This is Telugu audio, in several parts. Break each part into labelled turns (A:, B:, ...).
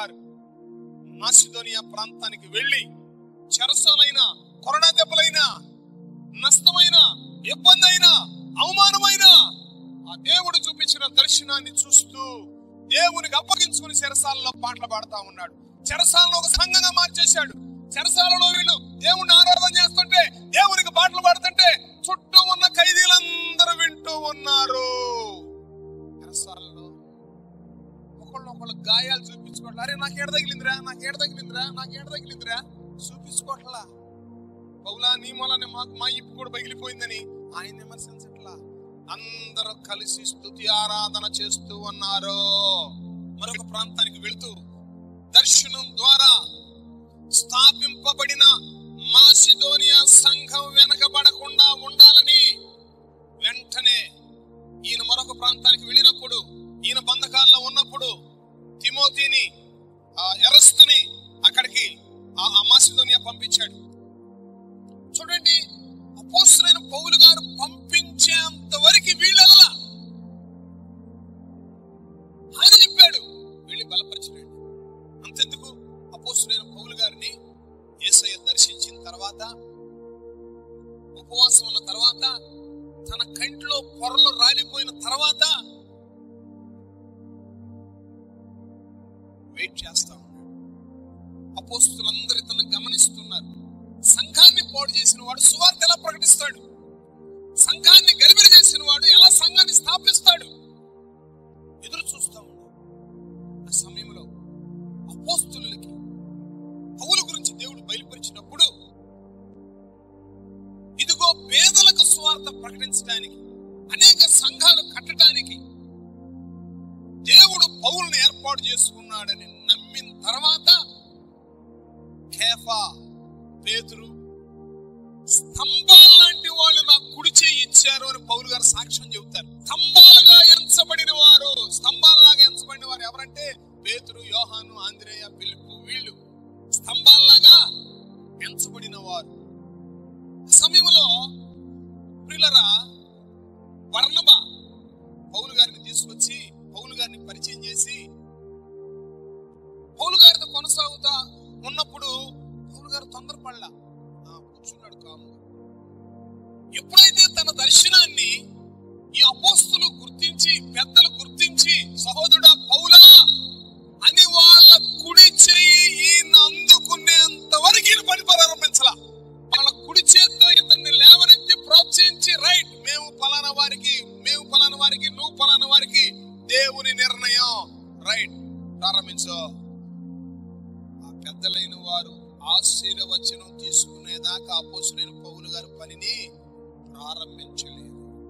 A: గారు మాసిదోనియా ప్రాంతానికి వెళ్ళి చెరసాలైన కొరడా దెబ్బలైన నష్టమైన ఇబ్బంది అయినా అవమానమైన ఆ దేవుడు చూపించిన దర్శనాన్ని చూస్తూ దేవునికి అప్పగించుకుని చెరసాలలో పాటలు పాడుతా ఉన్నాడు చెరసాలను ఒక సంఘంగా మార్చేశాడు చెరసాలలో వీళ్ళు దేవుణ్ణి ఆరాధన చేస్తుంటే దేవునికి పాటలు పాడుతుంటే చుట్టూ ఉన్న ఖైదీలందరూ వింటూ ఉన్నారు చెరసాలలో ఒకళ్ళు ఒకళ్ళు గాయాలు చూపించుకోవట్లా అరే నాకు ఏడ తగిలిందిరా నాకు ఏడ తగిలిందిరా నాకు ఏడ తగిలిందిరా చూపించుకోవట్లా పౌలా నీ మూలనే మాకు మా ఇప్పు కూడా పగిలిపోయిందని ఆయన విమర్శించట్లా అందరూ కలిసి స్తుతి ఆరాధన చేస్తూ ఉన్నారు మరొక ప్రాంతానికి వెళుతూ దర్శనం ద్వారా స్థాపింపబడిన మాసిదోనియా సంఘం వెనకబడకుండా ఉండాలని వెంటనే ఈయన మరొక ప్రాంతానికి వెళ్ళినప్పుడు ఈయన బంధకాల్లో ఉన్నప్పుడు తిమోతిని ఆ ఎరస్తుని అక్కడికి ఆ ఆ మాసిదోనియా పంపించాడు చూడండి అపోస్తులైన పౌలు గారు పంపించేంత వరకు వీళ్ళల్లా ఆయన చెప్పాడు వెళ్ళి బలపరిచినాడు అంతెందుకు అపోస్తులైన పౌలు గారిని యేసయ్య దర్శించిన తర్వాత ఉపవాసం ఉన్న తర్వాత తన కంటిలో పొరలు రాలిపోయిన తర్వాత వెయిట్ చేస్తా ఉన్నాడు అపోస్తులందరూ ఇతను గమనిస్తున్నారు సంఘాన్ని పాడు చేసిన వాడు సువార్త ఎలా ప్రకటిస్తాడు సంఘాన్ని గలిబిలి చేసిన వాడు ఎలా సంఘాన్ని స్థాపిస్తాడు ఎదురు చూస్తా ఉన్నాడు ఆ సమయంలో అపోస్తులకి పౌలు గురించి దేవుడు బయలుపరిచినప్పుడు ఇదిగో పేదలకు స్వార్థ ప్రకటించడానికి అనేక సంఘాలు కట్టడానికి దేవుడు పౌల్ని ఏర్పాటు చేసుకున్నాడని నమ్మిన తర్వాత కేఫా పేతురు స్తంభాల లాంటి వాళ్ళు నా కుడి చేయి ఇచ్చారు అని పౌలు గారు సాక్ష్యం చెబుతారు స్తంభాలుగా ఎంచబడిన వారు స్తంభాలలాగా ఎంచబడిన వారు ఎవరంటే పేతురు యోహాను ఆంధ్రేయ పిలుపు వీళ్ళు స్తంభాలలాగా ఎంచబడిన వారు ఆ సమయంలో ప్రిలరా వర్ణబ పౌలు గారిని తీసుకొచ్చి పౌలు గారిని పరిచయం చేసి పౌలు గారితో కొనసాగుతా ఉన్నప్పుడు పౌలు గారు తొందరపడలా ఆ, కూర్చున్నాడు కాము ఎప్పుడైతే తన దర్శనాన్ని ఈ అపోస్తులు గుర్తించి పెద్దలు గుర్తించి సహోదరుడా పౌలా అని వాళ్ళ కుడి చెయ్యి ఈయన అందుకునేంత వరకు ఈయన పని ప్రారంభించాల వాళ్ళ కుడి చేత్తో ఇతన్ని లేవనెత్తి ప్రోత్సహించి రైట్ మేము ఫలానా వారికి మేము ఫలానా వారికి నువ్వు ఫలానా వారికి దేవుని నిర్ణయం రైట్ ప్రారంభించు ఆ పెద్దలైన వారు ఆశీర్వచనం తీసుకునేదాకా అపోసులైన పౌలు గారి పనిని ప్రారంభించలేదు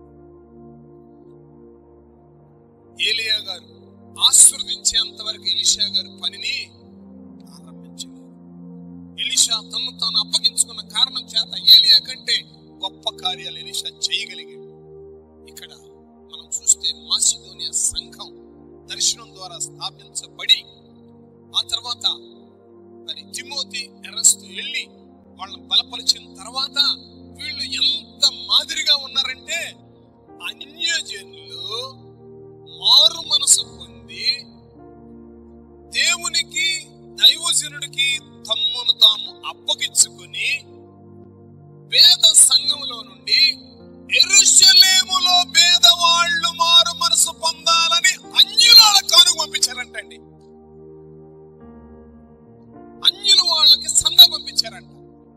A: ఏలియా గారు ఆశీర్వదించేంత వరకు ఎలిషా గారి పనిని ప్రారంభించలేదు ఎలిషా తను తాను అప్పగించుకున్న కారణం చేత ఏలియా కంటే గొప్ప కార్యాలు ఎలిషా చేయగలిగాడు ఇక్కడ మనం చూస్తే మాసిదోనియా సంఘం దర్శనం ద్వారా స్థాపించబడి ఆ తర్వాత మరి తిమోతి ఎరస్తు వెళ్ళి వాళ్ళని బలపరిచిన తర్వాత వీళ్ళు ఎంత మాదిరిగా ఉన్నారంటే అన్యజనులు మారు మనసు పొంది దేవునికి దైవజనుడికి తమ్మును తాము అప్పగించుకుని వేద సంఘములో నుండి ఎరుషలేములో పేదవాళ్ళు మారు మనసు పొందాలని అన్యుల కాను పంపించారంటండి అన్యులు వాళ్ళకి సంద పంపించారంట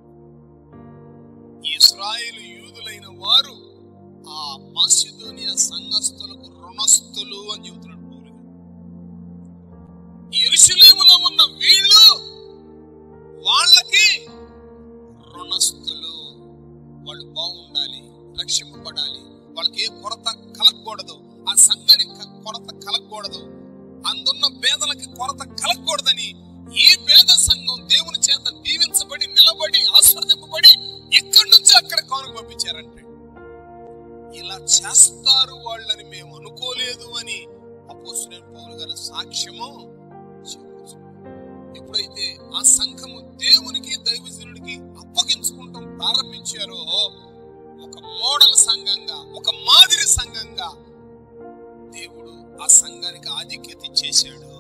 A: ఇస్రాయేలు యూదులైన వారు ఆ మాసిదోనియా సంఘస్థులకు రుణస్థులు అని చెబుతున్నాడు పౌలు గారు. ఈ ఎరుషలేములో ఉన్న వీళ్ళు వాళ్ళకి రుణస్థులు వాళ్ళు బాగుండాలి రక్షింపబడాలి వాళ్ళకి ఏ కొరత కలగకూడదు ఆ సంఘానికి క- కొరత కలగకూడదు అందున్న పేదలకి కొరత కలగకూడదని ఈ పేద సంఘం దేవుని చేత దీవించబడి నిలబడి ఆస్వాదింపబడి ఇక్కడి నుంచి అక్కడ కానుక పంపించారంటే ఇలా చేస్తారు వాళ్ళని మేము అనుకోలేదు అని అపోస్తులైన పౌలు గారి సాక్ష్యము చెప్పొచ్చు. ఎప్పుడైతే ఆ సంఘము దేవునికి దైవజనుడికి అప్పగించుకుంటాం ప్రారంభించారో ఒక మోడల్ సంఘంగా ఒక మాదిరి సంఘంగా దేవుడు ఆ సంఘానికి ఆధిక్యత ఇచ్చేశాడు